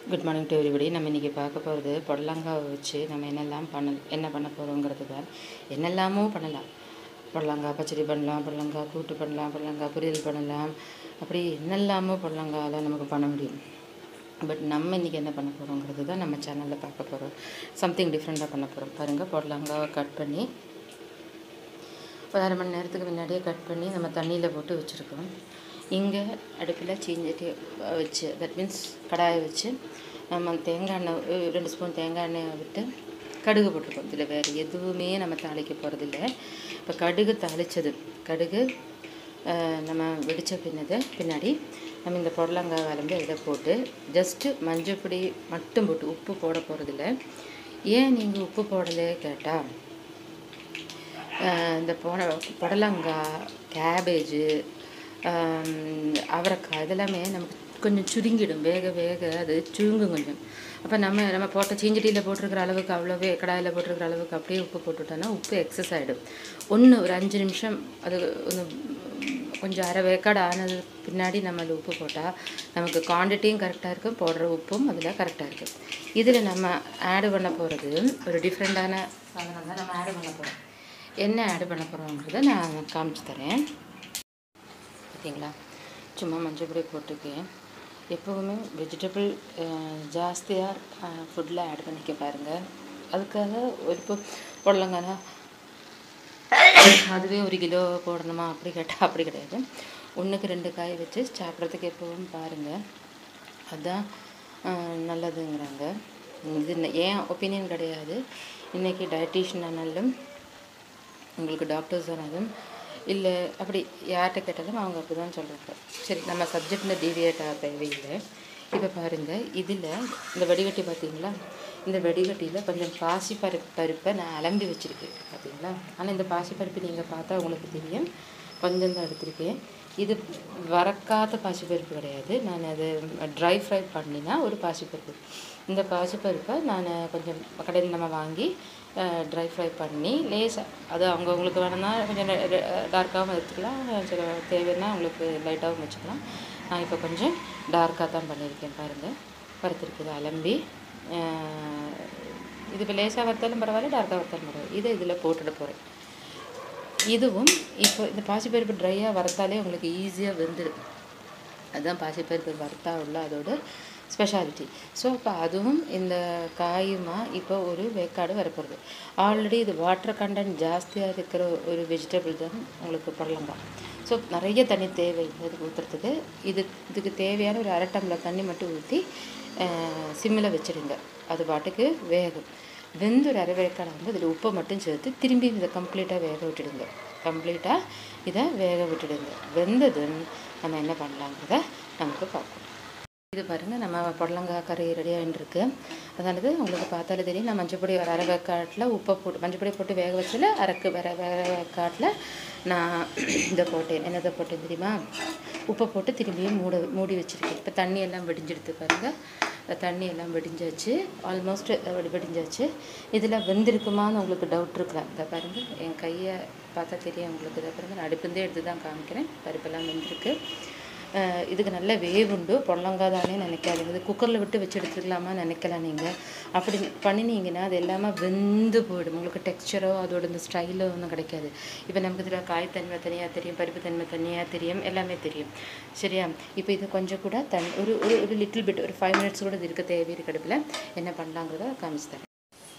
good morning to everybody நம்ம இன்றைக்கி பார்க்க போகிறது புடலங்காவை வச்சு நம்ம என்னெல்லாம் பண்ண என்ன பண்ண போகிறோங்கிறது தான் என்னெல்லாமோ பண்ணலாம் புடலங்காய் பச்சடி பண்ணலாம் புடலங்காய் கூட்டு பண்ணலாம் புடலங்காய் பொரியல் பண்ணலாம் அப்படி என்னெல்லாமோ புடலங்காயில் நமக்கு பண்ண முடியும் பட் நம்ம இன்றைக்கி என்ன பண்ண போகிறோங்கிறது தான் நம்ம சேனலில் பார்க்க போகிறோம் சம்திங் டிஃப்ரெண்ட்டாக பண்ண போகிறோம் பாருங்கள் புடலங்காவை கட் பண்ணி ஒரு அரை மணி நேரத்துக்கு முன்னாடியே கட் பண்ணி நம்ம தண்ணியில் போட்டு வச்சுருக்கோம் இங்கே அடுப்பில் சீஞ்சட்டி வச்சு தட் மீன்ஸ் கடாயை வச்சு நம்ம தேங்காய் எண்ணெய் அஹ் ரெண்டு ஸ்பூன் தேங்காய் எண்ணெயை விட்டு கடுகு போட்டிருக்கோம் இதில் வேறு எதுவுமே நம்ம தாளிக்க போகிறதில்ல இப்போ கடுகு தாளித்தது கடுகு அஹ், நம்ம வெடித்த பின்னது பின்னாடி நம்ம இந்த புடலங்காய் வளர்ந்து இதை போட்டு ஜஸ்ட்டு மஞ்சள் பொடி மட்டும் போட்டு உப்பு போட போகிறதில்ல ஏன் நீங்கள் உப்பு போடலே கேட்டால் இந்த புட புடலங்காய் கேபேஜு அவரைக்காய் இதெல்லாமே நமக்கு கொஞ்சம் சுருங்கிடும் வேக வேக அது சுருங்கும் கொஞ்சம் அப்போ நம்ம நம்ம போட்ட சீஞ்சட்டியில் போட்டிருக்கிற அளவுக்கு அவ்வளோவே கடாயில் போட்டிருக்கிற அளவுக்கு அப்படியே உப்பு போட்டுட்டோன்னா உப்பு எக்ஸஸ் ஆகிடும் ஒன்று ஒரு அஞ்சு நிமிஷம் அது ஒன்று கொஞ்சம் அரை வேக்காடு ஆனது பின்னாடி நம்ம அதில் உப்பு போட்டால் நமக்கு குவான்டிட்டியும் கரெக்டாக இருக்கும் போடுற உப்பும் அதில் கரெக்டாக இருக்கும் இதில் நம்ம ஆட் பண்ண போகிறது ஒரு டிஃப்ரெண்ட்டான சாதனம் தான் நம்ம ஆட் பண்ண போகிறோம் என்ன ஆட் பண்ண போகிறோங்கிறத நான் காமிச்சு தரேன் பார்த்தீங்களா சும்மா மஞ்சள் பொடி போட்டுக்கேன் எப்போவுமே வெஜிடபிள் ஜாஸ்தியாக ஃபுட்டில் ஆட் பண்ணிக்க பாருங்கள் அதுக்காக ஒரு இப்போ புடலங்கானா அதுவே ஒரு கிலோ போடணுமா அப்படி கேட்டால் அப்படி கிடையாது ஒன்றுக்கு ரெண்டு காய் வச்சு சாப்பிட்றதுக்கு எப்பவும் பாருங்கள் அதுதான் ஆஹ், நல்லதுங்கிறாங்க இது ந- ஏன் ஒப்பீனியன் கிடையாது இன்றைக்கி டயட்டீஷியன் ஆனாலும் உங்களுக்கு டாக்டர்ஸ் ஆனாலும் இல்லை அப்படி யார்கிட்ட கேட்டாலும் அவங்க அப்படி தான் சொல்கிறாங்க சரி நம்ம சப்ஜெக்டில் டீவியேட் ஆக தேவையில்லை இப்போ பாருங்கள் இதில் இந்த வடிகட்டி பார்த்தீங்களா இந்த வடிகட்டியில் கொஞ்சம் பாசி பருப்பு பருப்பை நான் அலம்பி வச்சுருக்கேன் பார்த்தீங்களா ஆனால் இந்த பாசி பருப்பு நீங்கள் பார்த்தா உங்களுக்கு தெரியும் கொஞ்சம் தான் எடுத்திருக்கேன் இது வறக்காத பாசிப்பருப்பு கிடையாது நான் அது ட்ரை ஃப்ரை பண்ணினா ஒரு பாசிப்பருப்பு இந்த பாசிப்பருப்பை நான் கொஞ்சம் கடையில் நம்ம வாங்கி ட்ரை ஃப்ரை பண்ணி லேசாக அது அவங்கவுங்களுக்கு வேணும்னா கொஞ்சம் டார்க்காகவும் எடுத்துக்கலாம் சில தேவைன்னா உங்களுக்கு லைட்டாகவும் வச்சுக்கலாம் நான் இப்போ கொஞ்சம் டார்க்காக தான் பண்ணியிருக்கேன் பாருங்கள் வறுத்துருக்குது அலம்பி அஹ், இது இப்போ லேசாக வறுத்தாலும் பரவாயில்ல டார்க்காக வறுத்தாலும் பரவாயில்ல இதை இதில் போட்டுட போகிறேன் இதுவும் இப்போ இந்த பாசிப்பருப்பு ட்ரையாக வறுத்தாலே உங்களுக்கு ஈஸியாக வெந்துடும் அதுதான் பாசிப்பருப்பு வறுத்தா உள்ள அதோட ஸ்பெஷாலிட்டி ஸோ அப்போ அதுவும் இந்த காயுமா இப்போ ஒரு வேக்காடு வரப்போகுது ஆல்ரெடி இது வாட்டர் கண்டென்ட் ஜாஸ்தியாக இருக்கிற ஒரு வெஜிடபிள் தான் உங்களுக்கு புடலங்காய் ஸோ நிறைய தண்ணி தேவை இதுக்கு ஊற்றுறதுக்கு இது இதுக்கு தேவையான ஒரு அரை டம்ளர் தண்ணி மட்டும் ஊற்றி சிம்மில் வச்சுடுங்க அது பாட்டுக்கு வேகும் வெந்து ஒரு அரை வேக்காடு வந்து இதில் உப்பை மட்டும் சேர்த்து திரும்பி இதை கம்ப்ளீட்டாக வேக விட்டுடுங்க கம்ப்ளீட்டாக இதை வேக விட்டுடுங்க வெந்ததும் நம்ம என்ன பண்ணலாங்கிறத நமக்கு பார்ப்போம் இது பாருங்கள் நம்ம புடலங்காய் கறி ரெடி ஆகிட்டுருக்கு அதானது உங்களுக்கு பார்த்தாலே தெரியும் நான் மஞ்சள் பொடி ஒரு அரை வேக்காட்டில் உப்பை போட்டு மஞ்சள் பொடி போட்டு வேக வச்சல அரைக்கு வேற வேற வேக்காட்டில் நான் இதை போட்டேன் என்னதை போட்டேன் தெரியுமா உப்பை போட்டு திரும்பியும் மூட மூடி வச்சுருக்கேன் இப்போ தண்ணி எல்லாம் வெடிஞ்செடுத்து பாருங்கள் தண்ணி எல்லாம் வெடிஞ்சாச்சு ஆல்மோஸ்ட் வெடிஞ்சாச்சு இதில் வெந்திருக்குமான்னு உங்களுக்கு டவுட் இருக்கலாம் இதை பாருங்கள் என் கையை பார்த்தா தெரியும் உங்களுக்கு இதை பாருங்கள் நான் அடுப்புந்தே எடுத்து தான் காமிக்கிறேன் பருப்பெல்லாம் வெந்திருக்கு அஹ் இதுக்கு நல்ல வேவுண்டு புடலங்காய் தானே நினைக்காதீங்க இது குக்கரில் விட்டு வச்சு எடுத்துக்கலாமா நினைக்கலாம் நீங்கள் அப்படி பண்ணினீங்கன்னா அது எல்லாமே வெந்து போயிடும் உங்களுக்கு டெக்ஸ்சரோ அதோட இந்த ஸ்டைலோ ஒன்றும் கிடைக்காது இப்போ நமக்கு இதில் காய் தன்மை தனியாக தெரியும் பருப்பு தன்மை தனியாக தெரியும் எல்லாமே தெரியும் சரியா இப்போ இது கொஞ்சம் கூட தன் ஒரு ஒரு ஒரு லிட்டில் பிட் ஒரு ஃபைவ் மினிட்ஸ் கூட இது இருக்க தேவை இருக்கு அடுப்பில் என்ன பண்ணலாங்கிறத காமிச்சு தரேன்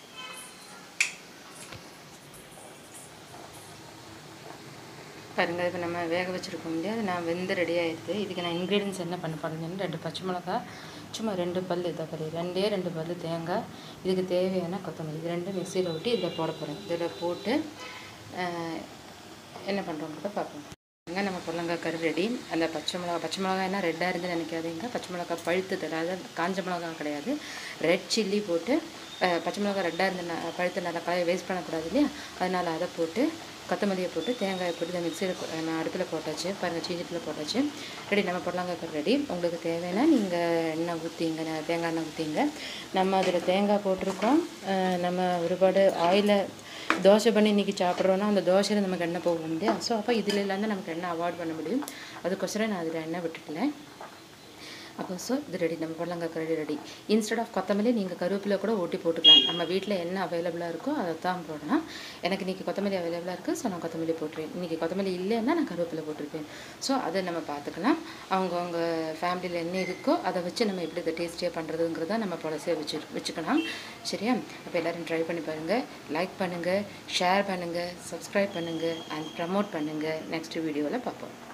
பாருங்கள் இப்போ நம்ம வேக வச்சுருக்கோம் இல்லையா அது நான் வெந்து ரெடி ஆயிடுது இதுக்கு நான் இன்க்ரீடியன்ஸ் என்ன பண்ண போகிறேன்னு ரெண்டு பச்சை மிளகா சும்மா ரெண்டு பல் தக்காளி ரெண்டே ரெண்டு பல் தேங்காய் இதுக்கு தேவையான கொத்தமல்லி இது ரெண்டும் மிக்சியில் விட்டு இதில் போட போகிறேன் இதில் போட்டு ஆஹ், என்ன பண்ணுறோங்கிறத பார்ப்போம் பாருங்க, நம்ம புடலங்காய் கறி ரெடி அந்த பச்சை மிளகா பச்சை மிளகாய்னா ரெட்டாக இருந்து நினைக்காதீங்க பச்சை மிளகாய் பழுத்தது அதாவது காஞ்ச மிளகா கிடையாது ரெட் சில்லி போட்டு அஹ், பச்சை மிளகா ரெட்டாக இருந்து ந- பழுத்த நல்லா காயை வேஸ்ட் பண்ணக்கூடாது இல்லையா அதனால் அதை போட்டு கொத்தமல்லியை போட்டு தேங்காயை போட்டு இந்த மிக்சியில் நம்ம அடுப்பில் போட்டாச்சு பாருங்கள் சீஞ்சட்டில் போட்டாச்சு ரெடி நம்ம புடலங்காய் கறி ரெடி உங்களுக்கு தேவைன்னா நீங்கள் எண்ணெய் ஊற்றிங்க தேங்காய் எண்ணெய் ஊற்றிங்க நம்ம அதில் தேங்காய் போட்டிருக்கோம் அஹ், நம்ம ஒருபாடு ஆயிலை தோசை பண்ணி இன்றைக்கி சாப்பிட்றோன்னா அந்த தோசையில் நமக்கு எண்ணெய் போகும் இல்லையா ஸோ அப்போ இதில் இல்லாமல் நமக்கு எண்ணெய் அவாய்ட் பண்ண முடியும் அதுக்கோசரம் நான் அதில் எண்ணெய் விட்டுட்டேன் அப்போ ஸோ இது ரெடி நம்ம புடலங்காய் கறி ரெடி இன்ஸ்டெட் ஆஃப் கொத்தமல்லி நீங்கள் கருவேப்பிலை கூட ஊட்டி போட்டுக்கலாம் நம்ம வீட்டில் என்ன அவைலபிளாக இருக்கோ அதை தான் போடணும் எனக்கு இன்றைக்கி கொத்தமல்லி அவைலபிளாக இருக்குது ஸோ நான் கொத்தமல்லி போட்டுருவேன் இன்றைக்கி கொத்தமல்லி இல்லைன்னா நான் கருவேப்பிலை போட்டிருப்பேன் ஸோ அதை நம்ம பார்த்துக்கலாம் அவங்கவுங்க ஃபேமிலியில் என்ன இருக்கோ அதை வச்சு நம்ம எப்படி இதை டேஸ்டியாக பண்ணுறதுங்கிறத நம்ம பாலிசியாக வச்சு வச்சுக்கலாம் சரியா அப்போ எல்லோரும் ட்ரை பண்ணி பாருங்கள் லைக் பண்ணுங்கள் ஷேர் பண்ணுங்கள் சப்ஸ்கிரைப் பண்ணுங்கள் அண்ட் ப்ரமோட் பண்ணுங்கள் நெக்ஸ்ட் வீடியோவில் பார்ப்போம்